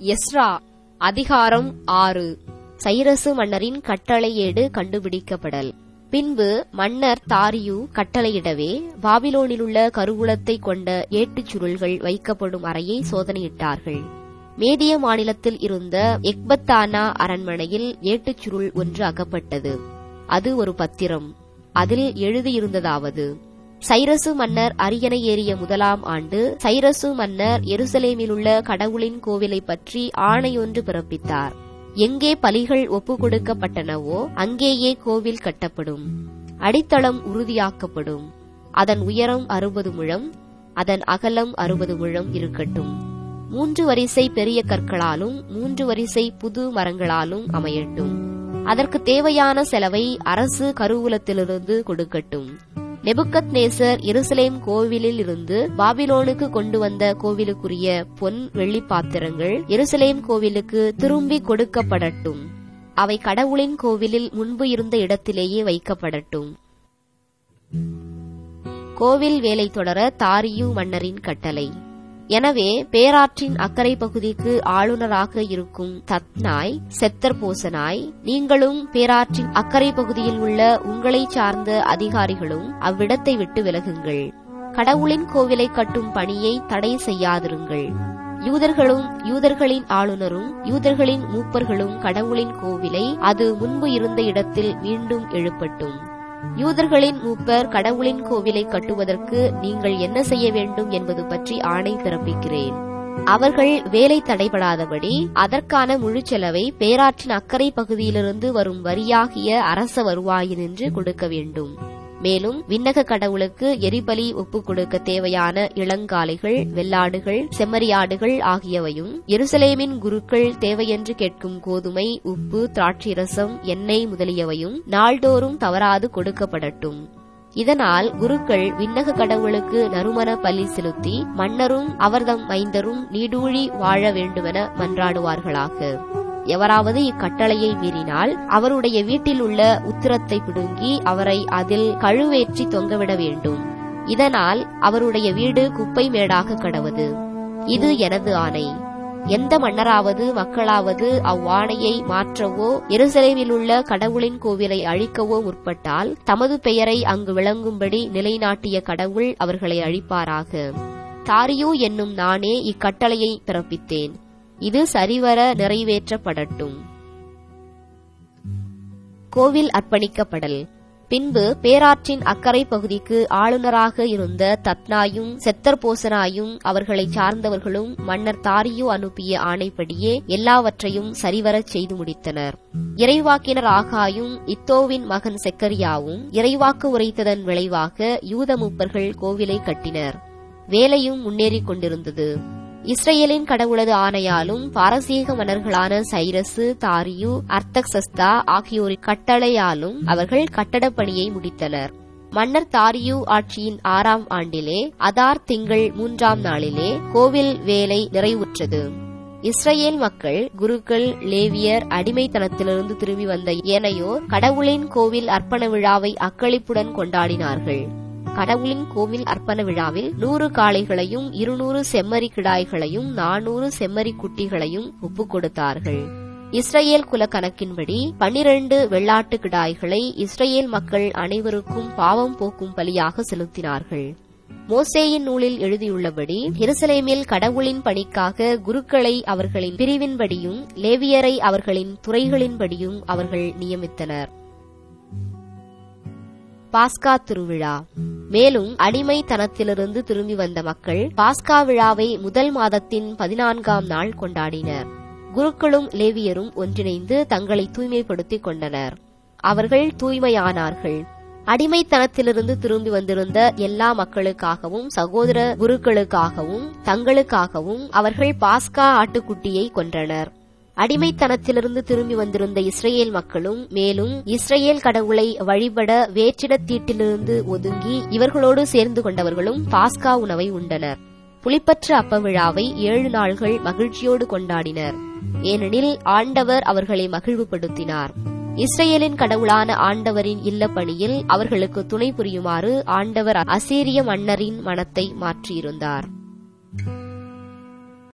Ezra அதிகாரம் ஆறு சைரசு மன்னரின் கட்டளை ஏடு கண்டுபிடிக்கப்படல் பின்பு மன்னர் தாரியு கட்டளையிடவே பாபிலோனிலுள்ள கருவூலத்தை கொண்ட ஏட்டுச் சுருள்கள் வைக்கப்படும் அறையை சோதனையிட்டார்கள் மேதிய மாநிலத்தில் இருந்த எக்பத்தானா அரண்மனையில் ஏட்டுச் சுருள் ஒன்று அகப்பட்டது அது ஒரு பத்திரம் அதில் எழுதியிருந்ததாவது சைரசு மன்னர் அரியணை ஏறிய முதலாம் ஆண்டு சைரசு மன்னர் எருசலேமிலுள்ள கடவுளின் கோவிலை பற்றி ஆணையொன்று பிறப்பித்தார் எங்கே பலிகள் ஒப்பு கொடுக்கப்பட்டனவோ அங்கேயே கோவில் கட்டப்படும் அடித்தளம் உறுதியாக்கப்படும் அதன் உயரம் அறுபது முழம் அதன் அகலம் அறுபது முழம் இருக்கட்டும் மூன்று வரிசை பெரிய கற்களாலும் மூன்று வரிசை புது மரங்களாலும் அமையட்டும் அதற்கு தேவையான செலவை அரசு கருவூலத்திலிருந்து கொடுக்கட்டும் நெபுக்கத் நேசர் எருசலேம் கோவிலில் இருந்து பாபிலோனுக்கு கொண்டு வந்த கோவிலுக்குரிய பொன் வெள்ளி பாத்திரங்கள் எருசலேம் கோவிலுக்கு திரும்பி கொடுக்கப்படட்டும் அவை கடவுளின் கோவிலில் முன்பு இருந்த இடத்திலேயே வைக்கப்படட்டும் கோவில் வேலை தொடர தாரியு மன்னரின் கட்டளை எனவே பேராற்றின் அக்கறை பகுதிக்கு ஆளுநராக இருக்கும் தத்னாய் செத்தர் போசனாய் நீங்களும் பேராற்றின் அக்கறை பகுதியில் உள்ள உங்களை சார்ந்த அதிகாரிகளும் அவ்விடத்தை விட்டு விலகுங்கள் கடவுளின் கோவிலை கட்டும் பணியை தடை செய்யாதிருங்கள் யூதர்களும் யூதர்களின் ஆளுநரும் யூதர்களின் மூப்பர்களும் கடவுளின் கோவிலை அது முன்பு இருந்த இடத்தில் மீண்டும் எழுப்பட்டும் யூதர்களின் மூப்பர் கடவுளின் கோவிலை கட்டுவதற்கு நீங்கள் என்ன செய்ய வேண்டும் என்பது பற்றி ஆணை பிறப்பிக்கிறேன் அவர்கள் வேலை தடைபடாதபடி அதற்கான முழு செலவை பேராற்றின் அக்கறை பகுதியிலிருந்து வரும் வரியாகிய அரச வருவாயினின்று கொடுக்க வேண்டும் மேலும் விண்ணக கடவுளுக்கு எரிபலி ஒப்புக் கொடுக்க தேவையான இளங்காலைகள் வெள்ளாடுகள் செம்மறியாடுகள் ஆகியவையும் எருசலேமின் குருக்கள் தேவையென்று கேட்கும் கோதுமை உப்பு திராட்சை ரசம் எண்ணெய் முதலியவையும் நாள்தோறும் தவறாது கொடுக்கப்படட்டும் இதனால் குருக்கள் விண்ணக கடவுளுக்கு நறுமண பலி செலுத்தி மன்னரும் அவர்தம் மைந்தரும் நீடூழி வாழ வேண்டுமென மன்றாடுவார்களாக எவராவது இக்கட்டளையை மீறினால் அவருடைய வீட்டில் உள்ள உத்திரத்தை பிடுங்கி அவரை அதில் கழுவேற்றி தொங்கவிட வேண்டும் இதனால் அவருடைய வீடு குப்பை மேடாக கடவது இது எனது ஆணை எந்த மன்னராவது மக்களாவது அவ்வாணையை மாற்றவோ எருசலேமில் உள்ள கடவுளின் கோவிலை அழிக்கவோ முற்பட்டால் தமது பெயரை அங்கு விளங்கும்படி நிலைநாட்டிய கடவுள் அவர்களை அழிப்பாராக தாரியு என்னும் நானே இக்கட்டளையை பிறப்பித்தேன் இது சரிவர நிறைவேற்றப்படட்டும் கோவில் அர்ப்பணிக்கப்படல் பின்பு பேராற்றின் அக்கறை பகுதிக்கு ஆளுநராக இருந்த தத்னாயும் செத்தர்போசனாயும் அவர்களை சார்ந்தவர்களும் மன்னர் தாரியு அனுப்பிய ஆணைப்படியே எல்லாவற்றையும் சரிவரச் செய்து முடித்தனர் இறைவாக்கினர் ஆகாயும் இத்தோவின் மகன் செக்கரியாவும் இறைவாக்கு உரைத்ததன் விளைவாக யூத மூப்பர்கள் கோவிலை கட்டினர் வேலையும் முன்னேறிக் கொண்டிருந்தது இஸ்ரேலின் கடவுளது ஆணையாலும் பாரசீக மன்னர்களான சைரசு தாரியு அர்த்தக்சஸ்தா ஆகியோரின் கட்டளையாலும் அவர்கள் கட்டடப் பணியை முடித்தனர் மன்னர் தாரியு ஆட்சியின் ஆறாம் ஆண்டிலே அதார் திங்கள் மூன்றாம் நாளிலே கோவில் வேலை நிறைவுற்றது இஸ்ரேல் மக்கள் குருக்கள் லேவியர் அடிமைத்தனத்திலிருந்து திரும்பி வந்த ஏனையோர் கடவுளின் கோவில் அர்ப்பண விழாவை அக்களிப்புடன் கொண்டாடினார்கள் கடவுளின் கோவில் அர்ப்பண விழாவில் நூறு காளைகளையும் இருநூறு செம்மறி கிடாய்களையும் நானூறு செம்மறி குட்டிகளையும் ஒப்புக் கொடுத்தார்கள் இஸ்ரேல் குல கணக்கின்படி பன்னிரண்டு வெள்ளாட்டு கிடாய்களை இஸ்ரேல் மக்கள் அனைவருக்கும் பாவம் போக்கும் பலியாக செலுத்தினார்கள் மோசேயின் நூலில் எழுதியுள்ளபடி எருசலேமில் கடவுளின் பணிக்காக குருக்களை அவர்களின் பிரிவின்படியும் லேவியரை அவர்களின் துறைகளின்படியும் அவர்கள் நியமித்தனர் பாஸ்கா திருவிழா மேலும் அடிமைத்தனத்திலிருந்து திரும்பி வந்த மக்கள் பாஸ்கா விழாவை முதல் மாதத்தின் பதினான்காம் நாள் கொண்டாடினர் குருக்களும் லேவியரும் ஒன்றிணைந்து தங்களை தூய்மைப்படுத்திக் கொண்டனர் அவர்கள் தூய்மையானார்கள் அடிமைத்தனத்திலிருந்து திரும்பி வந்திருந்த எல்லா மக்களுக்காகவும் சகோதர குருக்களுக்காகவும் தங்களுக்காகவும் அவர்கள் பாஸ்கா ஆட்டுக்குட்டியை கொன்றனர் அடிமைத்தனத்திலிருந்து திரும்பி வந்திருந்த இஸ்ரேல் மக்களும் மேலும் இஸ்ரேல் கடவுளை வழிபட வேற்றிடத்தீட்டிலிருந்து ஒதுங்கி இவர்களோடு சேர்ந்து கொண்டவர்களும் பாஸ்கா உணவை உண்டனர் புலிப்பற்ற அப்ப விழாவை ஏழு நாள்கள் மகிழ்ச்சியோடு கொண்டாடினர் ஏனெனில் ஆண்டவர் அவர்களை மகிழ்வுபடுத்தினார் இஸ்ரேலின் கடவுளான ஆண்டவரின் இல்ல பணியில் அவர்களுக்கு துணை புரியுமாறு ஆண்டவர் அசீரிய மன்னரின் மனத்தை மாற்றியிருந்தார்